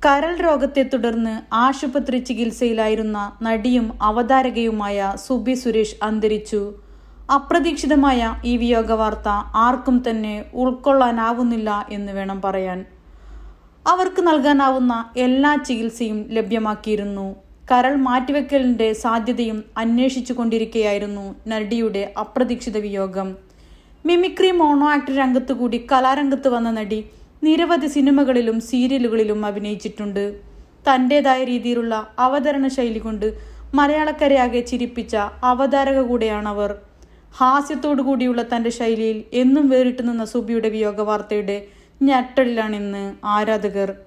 കരൾ രോഗത്തെ തുടർന്ന് ആശുപത്രി ചികിത്സയിലായിരുന്ന നടിയും അവതാരകയുമായ സുബി സുരേഷ് അന്തരിച്ചു അപ്രതീക്ഷിതമായ ഈ വിയോഗ വാർത്ത ആർക്കും തന്നെ ഉൾക്കൊള്ളാനാവുന്നില്ല എന്ന് വേണം പറയാൻ അവർക്ക് നൽകാനാവുന്ന എല്ലാ ചികിത്സയും ലഭ്യമാക്കിയിരുന്നു കരൾ മാറ്റിവെക്കലിന്റെ സാധ്യതയും അന്വേഷിച്ചു കൊണ്ടിരിക്കുകയായിരുന്നു നടിയുടെ അപ്രതീക്ഷിത വിയോഗം മിമിക്രി മോണോ ആക്ട് രംഗത്ത് കൂടി കലാരംഗത്ത് വന്ന നടി നിരവധി സിനിമകളിലും സീരിയലുകളിലും അഭിനയിച്ചിട്ടുണ്ട് തൻ്റെതായ രീതിയിലുള്ള അവതരണ ശൈലി കൊണ്ട് മലയാളക്കരയാകെ ചിരിപ്പിച്ച അവതാരക കൂടെയാണവർ ഹാസ്യത്തോടു കൂടിയുള്ള തൻ്റെ ശൈലിയിൽ എന്നും വേറിട്ട് നിന്ന സുബിയുടെ വിയോഗ വാർത്തയുടെ ഞെട്ടലിലാണിന്ന് ആരാധകർ